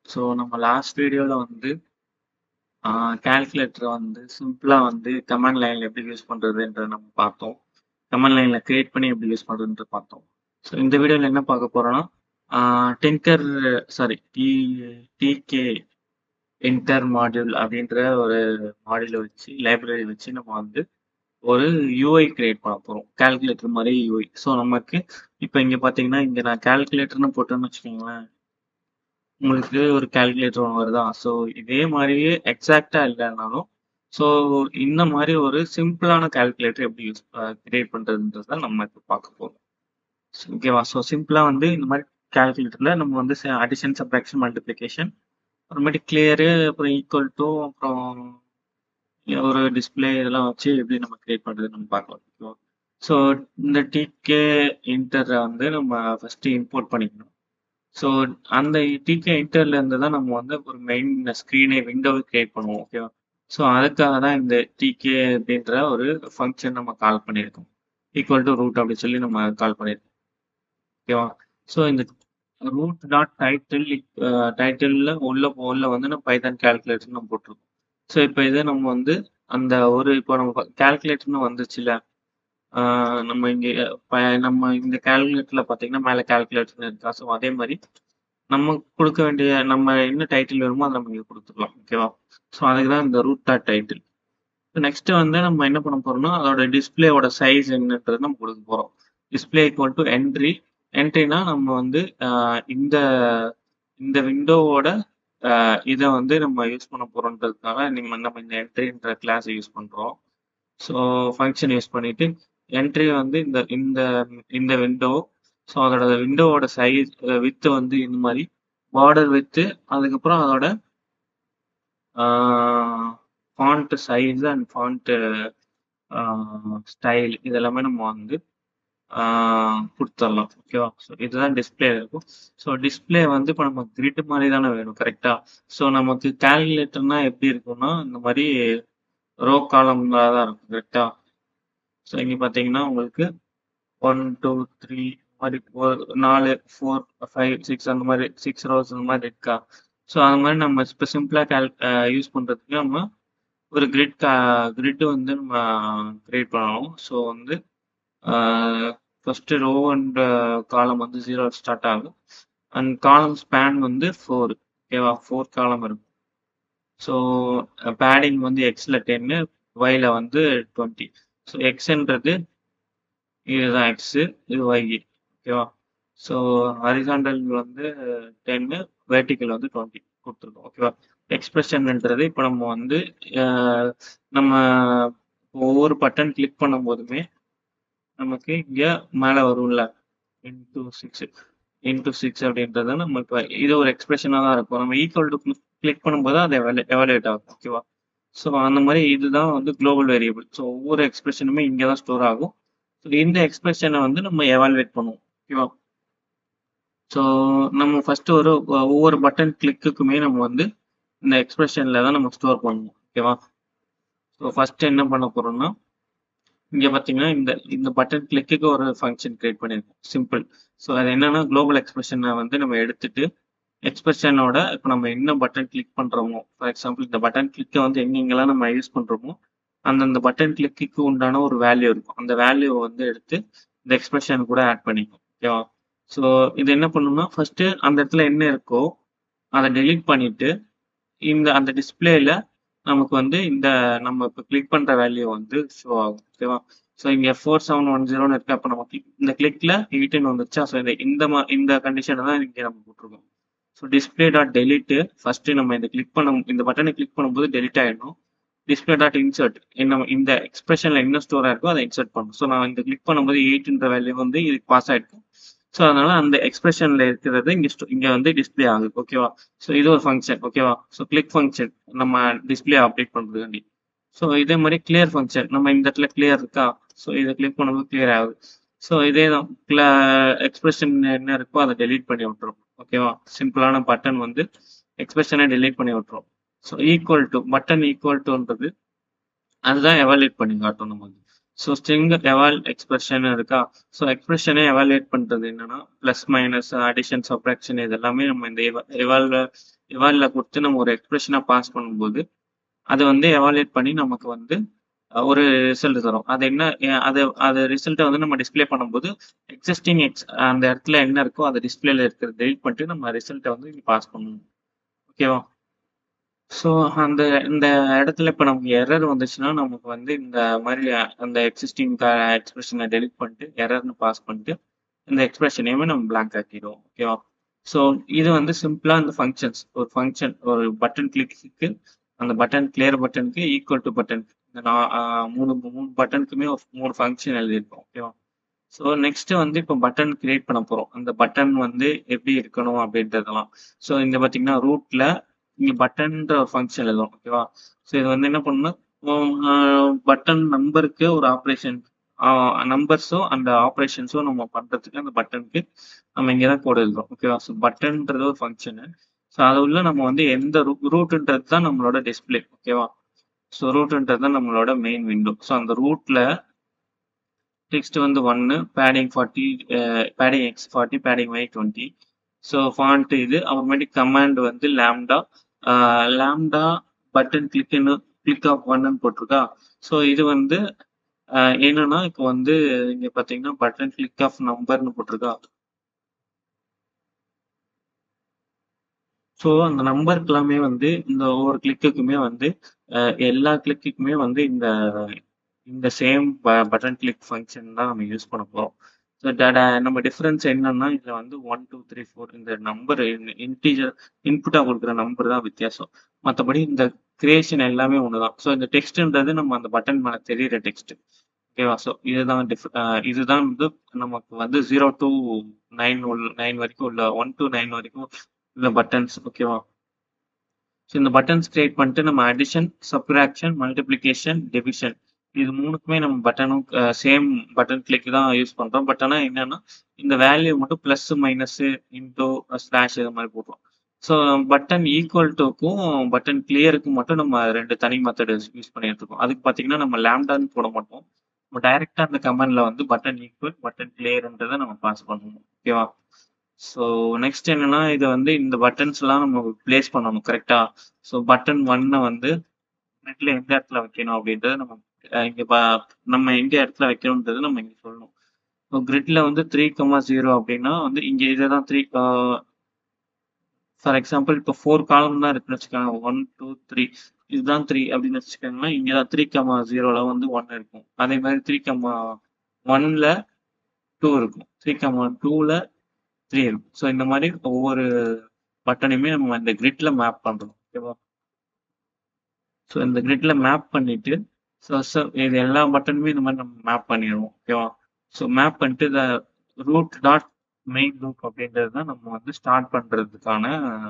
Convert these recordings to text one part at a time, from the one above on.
So நம்ம last வீடியோல வந்து ஆ கால்குலேட்டர வந்து சிம்பிளா வந்து கமாண்ட் லைன்ல எப்படி யூஸ் பண்றதுன்றத நம்ம பார்த்தோம். கமாண்ட் லைன்ல கிரியேட் பண்ணி எப்படி யூஸ் பண்றதுன்றத பார்த்தோம். ஸோ இந்த வீடியோல என்ன பார்க்க போறோம்னா, ஆ tinker sorry T T K inter module அப்படின்ற ஒரு மாடியூல வச்சு லைப்ரரி வச்சு நம்ம வந்து ஒரு யூஐ கிரியேட் பண்ண போறோம். கால்குலேட்டர் மாரி யூஐ. ஸோ நமக்கு இப்ப இங்க பார்த்தீங்கன்னா, இங்க நான் கால்குலேட்டர்ன்னு போட்டேன்னு வச்சுக்கோங்களேன். உங்களுக்கு ஒரு கால்குலேட்டர் ஒண்ணு வருதா? ஸோ இதே மாரியே எக்ஸாக்ட்டா இல்லனாலும், ஸோ இந்த மாரி ஒரு சிம்பிளான கால்குலேட்டர் எப்படி யூஸ் அ கிரியேட் பண்றதுன்றத நம்ம இப்ப பார்க்க போறோம். ஸோ ஓகேவா? ஸோ சிம்பிளா வந்து இந்த மாரி கால்குலேட்டர்ல நம்ம வந்து ச அடிஷன், சப்ட்ராக்ஷன், மல்டிப்ளிகேஷன் அப்புறமேட்டு கிளியரு அப்புறம் ஈக்குவல் டூ அப்புறம் ஒரு டிஸ்ப்ளே இதெல்லாம் வச்சு எப்படி நம்ம கிரியேட் பண்றதுன்னு நம்ம பார்க்கலாம். ஓகேவா? ஸோ இந்த டிகே இன்டர வந்து நம்ம ஃபர்ஸ்ட்டு இம்போர்ட் பண்ணிக்கணும். ஸோ அந்த டிகே இன்டர்ல இருந்து தான் நம்ம வந்து ஒரு மெயின் ஸ்க்ரீனே விண்டோவே கிரியேட் பண்ணுவோம். ஓகேவா? ஸோ அதுக்காக தான் இந்த டிகே அப்படின்ற ஒரு ஃபங்ஷன் நம்ம கால் பண்ணியிருக்கோம். ஈக்குவல் டூ ரூட் அப்படின்னு சொல்லி நம்ம கால் பண்ணியிருக்கோம். ஓகேவா? ஸோ இந்த ரூட் டாட் டைட்டில் அ டைட்டில்ல உள்ள உள்ள வந்து நம்ம பைதான் கால்குலேட்டர்ன்னு நம்ம போட்டுருக்கோம். ஸோ இப்ப இத நம்ம வந்து அந்த ஒரு இப்போ நம்ம கால்குலேட்டர்ன்னு வந்துச்சுல்ல. ஆ நம்ம இங்க ப நம்ம இந்த கால்குலேட்டர்ல பார்த்தீங்கன்னா, மேல கால்குலேட்டர்ன்னு இருக்கா? ஸோ அதே மாரி நம்ம குடுக்க வேண்டிய நம்ம என்ன டைட்டில் வேணுமோ அத நம்ம இங்க குடுத்துக்கலாம். ஓகேவா? ஸோ அதுக்கு தான் இந்த ரூட் டாட் டைட்டில். நெக்ஸ்ட் வந்து நம்ம என்ன பண்ண போறோம்னா, அதோட டிஸ்ப்ளேவோட சைஸ் என்னன்றத நம்ம குடுக்க போறோம். Display equal to entry. என்ட்ரினா நம்ம வந்து அ இந்த இந்த விண்டோவோட அ இத வந்து நம்ம யூஸ் பண்ண போறோம்ன்றதுக்காக நம்ம நம்ம இந்த என்ட்ரின்ற கிளாஸ யூஸ் பண்றோம். ஸோ ஃபங்ஷன் யூஸ் பண்ணிட்டு என்ட்ரி வந்து இந்த இந்த இந்த விண்டோ. ஸோ அதோட விண்டோவோட சைஸ் விட்த் வந்து இந்த மாரி பார்டர் விட்த் அதுக்கப்புறம் அதோட ஆ ஃபாண்ட் சைஸ் அண்ட் ஃபாண்ட் ஆ ஸ்டைல் இது எல்லாமே நம்ம வந்து ஆ குடுத்துரலாம். ஓகேவா? ஸோ இதுதான் டிஸ்ப்ளேல இருக்கும். ஸோ டிஸ்ப்ளே வந்து இப்ப நமக்கு கிரிட் மாரி தானே வேணும். கரெக்ட்டா? ஸோ நமக்கு கால்குலேட்டர்னா எப்படி இருக்கும்னா, இந்த மாரி ரோ காலம்ல தான் இருக்கும். கரெக்ட்டா? ஸோ இங்க பார்த்தீங்கன்னா, உங்களுக்கு 1, 2, 3 மாரி ஒரு 4, 4, 5, 6 அந்த மாரி 6 ரோஸ் அந்த மாரி இருக்கா? ஸோ அது மாரி நம்ம இப்ப சிம்பிளா கால் அ யூஸ் பண்றதுக்கு நம்ம ஒரு கிரிட் கா கிரிட் வந்து நம்ம கிரியேட் பண்ணணும். ஸோ வந்து ஆ ஃபர்ஸ்ட் ரோ அண்ட் காலம் வந்து 0 ஸ்டார்ட் ஆகும். அண்ட் காலம் ஸ்பேன் வந்து 4 ஓகேவா? 4 காலம் இருக்கும். ஸோ பேடிங் வந்து எக்ஸ்ல 10 ஒய்ல வந்து 20. ஸோ எக்ஸ்ன்றது இதுதான் எக்ஸ். இது ஒய். ஓகேவா? ஸோ ஹாரிசான்டல் வந்து 10 வெர்டிகல் வந்து 20 குடுத்துருக்கோம். ஓகேவா? எக்ஸ்பிரஷன்ன்றது இப்ப நம்ம வந்து அ நம்ம ஒவ்வொரு பட்டன் கிளிக் பண்ணும்போதுமே, நமக்கு இங்க மேல வரும்ல. இன்டூ 6 இன்டூ 6 அப்படின்றத நம்ம இப்ப இது ஒரு எக்ஸ்பிரஷனா தான் இருக்கும். நம்ம ஈக்குவல் டூ கிளிக் பண்ணும்போது அது எவாலு எவாலுவேட் ஆகும். ஓகேவா? ஸோ அந்த மாரி இதுதான் வந்து குளோபல் வேரியபிள். ஸோ ஒவ்வொரு எக்ஸ்பிரஷனுமே இங்க தான் ஸ்டோர் ஆகும். ஸோ இந்த எக்ஸ்பிரஷன வந்து நம்ம எவாலுவேட் பண்ணுவோம். ஓகேவா? ஸோ நம்ம ஃபர்ஸ்ட் ஒரு ஒவ்வொரு பட்டன் கிளிக்குக்குமே நம்ம வந்து இந்த எக்ஸ்பிரஷன்ல தான் நம்ம ஸ்டோர் பண்ணுவோம். ஓகேவா? ஸோ ஃபர்ஸ்ட் என்ன பண்ண போறோம்னா, இங்க பார்த்தீங்கன்னா, இந்த இந்த பட்டன் கிளிக்குக்கு ஒரு ஃபங்ஷன் கிரியேட் பண்ணியிருக்கோம். சிம்பிள். ஸோ அது என்னன்னா, குளோபல் எக்ஸ்பிரஷன வந்து நம்ம எடுத்துட்டு, எக்ஸ்பிரஷனோட இப்ப நம்ம என்ன பட்டன் கிளிக் பண்றோமோ, ஃபார் எக்ஸாம்பிள் இந்த பட்டன் கிளிக்க வந்து எங்கெங்கலாம் நம்ம யூஸ் பண்றோமோ, அந்தந்த பட்டன் கிளிக்குக்கு உண்டான ஒரு வேல்யூ இருக்கும். அந்த வேல்யூவ வந்து எடுத்து இந்த எக்ஸ்பிரஷன் கூட ஆட் பண்ணிக்கும். ஓகேவா? ஸோ இது என்ன பண்ணும்னா, ஃபர்ஸ்ட் அந்த இடத்துல என்ன இருக்கோ, அத டெலீட் பண்ணிட்டு, இந்த அந்த டிஸ்ப்ளேல நமக்கு வந்து இந்த நம்ம இப்ப கிளிக் பண்ற வேல்யூ வந்து ஷோ ஆகும். ஓகேவா? ஸோ இங்க 4710ன்னு இருக்கு. அப்ப நம்ம கிளிக் இந்த கிளிக்ல 18 வந்துருச்சா? ஸோ இந்த இந்த மா இந்த கண்டிஷன தான் இங்க நம்ம போட்டுருக்கோம். So display dot delete first நம்ம இந்த கிளிக் பண்ண இந்த பட்டன கிளிக் பண்ணும்போது டெலீட் ஆயிடணும். டிஸ்ப்ளே டாட் இன்சர்ட் என்ன இந்த எக்ஸ்பிரஷன்ல என்ன ஸ்டோர் ஆயிருக்கோ அத இன்சர்ட் பண்ணணும். ஸோ நான் இந்த கிளிக் பண்ணும்போது 8ன்ற வேல்யூ வந்து இதுக்கு பாஸ் ஆயிருக்கு. ஸோ அதனால அந்த எக்ஸ்பிரஷன்ல இருக்கிறது இங்க ஸ்டோ இங்க வந்து டிஸ்ப்ளே ஆகுது. ஓகேவா? ஸோ இது ஒரு ஃபங்ஷன். ஓகேவா? ஸோ கிளிக் ஃபங்ஷன் நம்ம டிஸ்ப்ளே அப்டேட் பண்றதுக்காண்டி. ஸோ இதே மாரி கிளியர் ஃபங்ஷன் நம்ம இந்த இடத்துல கிளியர் இருக்கா? ஸோ இத கிளிக் பண்ணும்போது கிளியர் ஆகுது. ஸோ இதே தான் கிள எக்ஸ்பிரஷன் என்ன இருக்கோ அத டெலீட் பண்ணி விட்டுரும். ஓகேவா? சிம்பிளான பட்டன் வந்து எக்ஸ்பிரஷன டெலீட் பண்ணி விட்டுரும். So equal to button equal டூன்றது அதுதான் எவாலுவேட் பண்ணி காட்டும் நமக்கு. ஸோ ஸ்ட்ரிங் எவால் எக்ஸ்பிரஷன் இருக்கா ஸோ எக்ஸ்பிரஷனை எவாலுவேட் பண்ணுறது என்னன்னா ப்ளஸ் மைனஸ் அடிஷன் சப்ராக்ஷன் இது எல்லாமே நம்ம இந்த எவால் எவாலில் கொடுத்து நம்ம ஒரு எக்ஸ்பிரஷனை பாஸ் பண்ணும்போது அதை வந்து எவாலுவேட் பண்ணி நமக்கு வந்து அஹ், ஒரு ரிசல்ட் தரும் அது என்ன அஹ், அது அது ரிசல்ட்டை வந்து நம்ம டிஸ்ப்ளே பண்ணும்போது எக்ஸிஸ்டிங் எக்ஸ் அந்த இடத்துல என்ன இருக்கோ அதை டிஸ்பிளேல இருக்கிறத டெலிட் பண்ணிட்டு நம்ம ரிசல்ட்டை வந்து இங்கே பாஸ் பண்ணணும் ஓகேவா ஸோ அந்த இந்த இடத்துல இப்போ நமக்கு எரர் வந்துச்சுன்னா நமக்கு வந்து இந்த மாதிரி அஹ், அந்த எக்ஸிஸ்டிங் எக்ஸ்பிரஷனை டெலிட் பண்ணிட்டு எரர்னு பாஸ் பண்ணிட்டு இந்த எக்ஸ்பிரஷனையுமே நம்ம blank ஆக்கிடுவோம் ஓகேவா ஸோ இது வந்து சிம்பிளா இந்த ஃபங்க்ஷன்ஸ் ஒரு ஃபங்க்ஷன் ஒரு பட்டன் கிளிக்கு அந்த பட்டன் கிளியர் பட்டனுக்கு ஈக்குவல் டு பட்டன் இந்த நா- ஆஹ் மூணு மூணு பட்டனுக்குமே ஒரு மூணு ஃபங்க்ஷன் எழுதியிருக்கோம் ஓகேவா ஸோ நெக்ஸ்ட் வந்து இப்போ பட்டன் கிரியேட் பண்ண போறோம் அந்த பட்டன் வந்து எப்படி இருக்கணும் அப்படின்றதெல்லாம் ஸோ இந்த பார்த்தீங்கன்னா ரூட்ல இங்க பட்டன்ற ஒரு ஃபங்க்ஷன் எழுதும் ஓகேவா ஸோ இது வந்து என்ன பண்ணணும்னா பட்டன் நம்பருக்கு ஒரு ஆப்ரேஷன் நம்பர்ஸும் அந்த ஆப்ரேஷன்ஸும் நம்ம பண்றதுக்கு அந்த பட்டனுக்கு நம்ம இங்கே தான் கோட் எழுதுறோம் ஓகேவா ஸோ பட்டன்ன்றது ஒரு ஃபங்க்ஷனு ஸோ அது உள்ள நம்ம வந்து எந்த ரூட்ன்றது தான் நம்மளோட டிஸ்பிளே ஓகேவா ஸோ ரூட்ன்றது தான் நம்மளோட மெயின் விண்டோ ஸோ அந்த ரூட்ல டெக்ஸ்ட் வந்து ஒன்று padding forty padding X forty padding Y twenty so font இது அப்புறமேட்டு கமாண்ட் வந்து லேம்டா லேம்டா பட்டன் கிளிக்னு கிளிக் ஆஃப் ஒன்னு போட்டிருக்கா ஸோ இது வந்து ஆஹ் என்னன்னா இப்போ வந்து இங்க பாத்தீங்கன்னா பட்டன் கிளிக் ஆஃப் நம்பர்னு போட்டிருக்கா ஸோ அந்த நம்பருக்கு எல்லாமே வந்து இந்த ஒவ்வொரு கிளிக்குக்குமே வந்து அஹ், எல்லா கிளிக்குக்குமே வந்து இந்த இந்த சேம் பட்டன் கிளிக் ஃபங்க்ஷன் தான் நம்ம யூஸ் பண்ண போறோம் ஸோ நம்ம டிஃபரன்ஸ் என்னன்னா இதுல வந்து ஒன் டூ த்ரீ ஃபோர் இந்த நம்பர் இன்டீஜர் இன்புட்டா கொடுக்குற நம்பர் தான் வித்தியாசம் மற்றபடி இந்த கிரியேஷன் எல்லாமே ஒண்ணுதான் ஸோ இந்த டெக்ஸ்ட்ன்றது நம்ம அந்த பட்டன் மேல தெரியிற டெக்ஸ்ட் ஓகேவா ஸோ இதுதான் டிஃப்- அஹ் இதுதான் வந்து நமக்கு வந்து ஜீரோ டு நைன் உள்ள நைன் வரைக்கும் உள்ள ஒன் டு நைன் வரைக்கும் உள்ள பட்டன்ஸ் ஓகேவா ஸோ இந்த பட்டன்ஸ் கிரியேட் பண்ணிட்டு நம்ம அடிஷன் சப்ராக்ஷன் மல்டிப்ளிகேஷன் டிவிஷன் இது மூணுக்குமே நம்ம பட்டனும் சேம் பட்டன் கிளிக் தான் யூஸ் பண்றோம் பட் ஆனால் என்னன்னா இந்த வேல்யூ மட்டும் ப்ளஸ் மைனஸ் இன்டோ ஸ்லாஷ் இது மாதிரி போடுறோம் ஸோ பட்டன் ஈக்குவல் டுக்கும் பட்டன் கிளியருக்கும் மட்டும் நம்ம ரெண்டு தனி மெத்தட் யூஸ் பண்ணிட்டு இருக்கோம் அதுக்கு பார்த்தீங்கன்னா நம்ம லேம்டான்னு போட மாட்டோம் நம்ம டைரக்டா அந்த கமெண்ட்ல வந்து பட்டன் ஈக்குவல் பட்டன் கிளியர்ன்றதை நம்ம பாஸ் பண்ணணும் ஓகேவா ஸோ நெக்ஸ்ட் என்னன்னா இது வந்து இந்த பட்டன்ஸ் எல்லாம் நம்ம பிளேஸ் பண்ணணும் கரெக்டா ஸோ பட்டன் ஒன்னை வந்து நெட்ல எந்த இடத்துல வைக்கணும் அப்படின்றத நம்ம அஹ், இங்க பா- நம்ம எந்த இடத்துல வைக்கணும்ன்றது நம்ம இங்க சொல்லணும் ஸோ கிரிட்ல வந்து த்ரீ கமா ஜீரோ அப்படின்னா வந்து இங்க இதுதான் த்ரீ ஃபார் எக்ஸாம்பிள் இப்போ ஃபோர் காலம் தான் இருக்குன்னு வச்சுக்கோங்க ஒன் டூ த்ரீ இதுதான் த்ரீ அப்படின்னு வச்சுக்கோங்களேன் இங்கே தான் த்ரீ கமா ஜீரோல வந்து ஒன் இருக்கும் அதே மாதிரி த்ரீ கமா ஒன்ல டூ இருக்கும் த்ரீ கமா டூல த்ரீ இருக்கும் ஸோ இந்த மாதிரி ஒவ்வொரு பட்டனையுமே நம்ம இந்த கிரிட்ல மேப் பண்றோம் ஓகேவா ஸோ இந்த கிரிட்ல மேப் பண்ணிட்டு ஸோ ஸோ இது எல்லா பட்டனுமே இந்த மாதிரி நம்ம மேப் பண்ணிடுவோம் ஓகேவா ஸோ மேப் பண்ணிட்டு இந்த ரூட் டாட் மெயின் லூப் அப்படின்றது தான் நம்ம வந்து ஸ்டார்ட் பண்றதுக்கான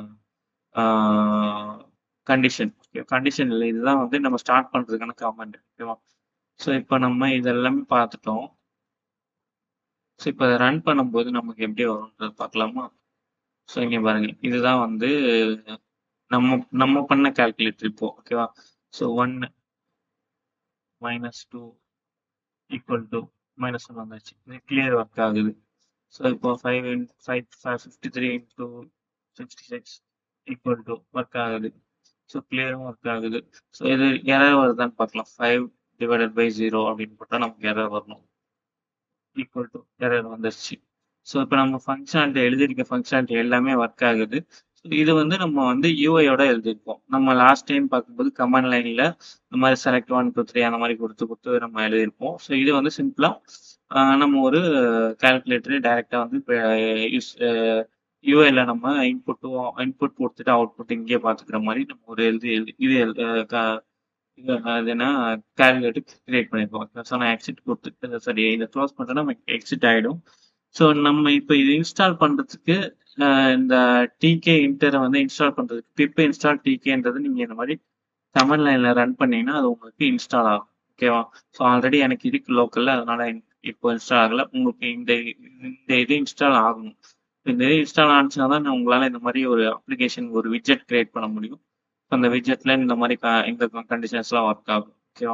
கண்டிஷன் கண்டிஷன் இல்லை இதுதான் வந்து நம்ம ஸ்டார்ட் பண்றதுக்கான கமெண்ட் ஓகேவா ஸோ இப்போ நம்ம இதெல்லாமே பார்த்துட்டோம் ஸோ இப்போ ரன் பண்ணும்போது நமக்கு எப்படி வரும்ன்றது பார்க்கலாமா ஸோ இங்க பாருங்க இதுதான் வந்து நம்ம நம்ம பண்ண கால்குலேட்டர் இப்போ ஓகேவா so one minus two equal to minus one வந்துச்சு இது கிளியர் ஒர்க் ஆகுது ஸோ இப்போ five five five fifty three into sixty six equal to work ஆகுது ஸோ கிளியரும் ஒர்க் ஆகுது ஸோ இது எரர் வருதான்னு பார்க்கலாம் ஃபைவ் டிவைடட் பை ஜீரோ அப்படின்னு போட்டால் நமக்கு எரர் வரணும் ஈக்குவல் டு எரர் வந்துருச்சு ஸோ இப்போ நம்ம ஃபங்க்ஷனாலிட்டி எழுதியிருக்க ஃபங்க்ஷனாலிட்டி எல்லாமே ஒர்க் ஆகுது ஸோ இது வந்து நம்ம வந்து யூஐயோட எழுதியிருப்போம் நம்ம லாஸ்ட் டைம் பார்க்கும்போது கமெண்ட் லைனில் இந்த மாதிரி செலக்ட் ஒன் டூ த்ரீ அந்த மாதிரி கொடுத்து கொடுத்து நம்ம எழுதியிருப்போம் ஸோ இது வந்து சிம்பிளாக நம்ம ஒரு கால்குலேட்டர் டைரெக்டாக வந்து இப்போ யூஸ் யூஐல நம்ம இன்புட்டும் இன்புட் கொடுத்துட்டு அவுட்புட் இங்கேயே பார்த்துக்கிற மாதிரி நம்ம ஒரு எழுதி எழுதி இது எழு- அஹ் க- இது அது என்ன கால்குலேட்டர் கிரியேட் பண்ணியிருக்கோம் ஸோ நான் எக்ஸிட் கொடுத்துட்டு சரி இதை க்ளோஸ் பண்ணிட்டேன்னா நமக்கு எக்ஸிட் ஆகிடும் ஸோ நம்ம இப்போ இது இன்ஸ்டால் பண்ணுறதுக்கு இந்த டிகே இன்டரை வந்து இன்ஸ்டால் பண்ணுறதுக்கு பிப் இன்ஸ்டால் டிகேன்றது நீங்கள் இந்த மாதிரி கமெண்ட் லைனில் ரன் பண்ணீங்கன்னா அது உங்களுக்கு இன்ஸ்டால் ஆகும் ஓகேவா ஸோ ஆல்ரெடி எனக்கு இருக்கு லோக்கலில் அதனால இப்போ இன்ஸ்டால் ஆகல உங்களுக்கு இந்த இந்த இது இன்ஸ்டால் ஆகணும் இந்த இது இன்ஸ்டால் ஆனிச்சுன்னா தான் உங்களால் இந்த மாதிரி ஒரு அப்ளிகேஷன் ஒரு விட்ஜெட் கிரியேட் பண்ண முடியும் ஸோ அந்த விட்ஜெட்டில் இந்த மாதிரி க- இந்த கண்டிஷன்ஸ்லாம் ஒர்க் ஆகும் ஓகேவா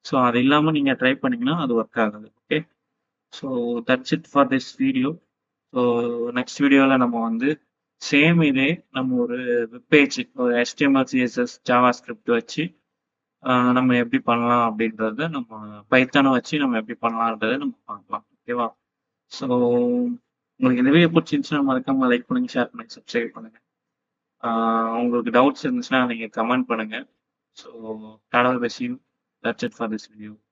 ஸோ அது இல்லாமல் நீங்கள் ட்ரை பண்ணீங்கன்னா அது ஒர்க் ஆகாது okay so that's it for this video so next வீடியோவில் நம்ம வந்து சேம் இதே நம்ம ஒரு வெப்பேஜ் ஒரு HTML சிஎஸ்எஸ் ஜாவா ஸ்கிரிப்ட் வச்சு ஆஹ் நம்ம எப்படி பண்ணலாம் அப்படின்றத நம்ம பைத்தானை வச்சு நம்ம எப்படி பண்ணலான்றதை நம்ம பார்க்கலாம் ஓகேவா ஸோ உங்களுக்கு இந்த வீடியோ பிடிச்சிருந்துச்சுன்னா மறக்காம லைக் பண்ணுங்க ஷேர் பண்ணுங்க சப்ஸ்கிரைப் பண்ணுங்க ஆஹ் உங்களுக்கு டவுட்ஸ் இருந்துச்சுன்னா நீங்கள் கமெண்ட் பண்ணுங்க ஸோ டாடா பெசியும் that's it for this video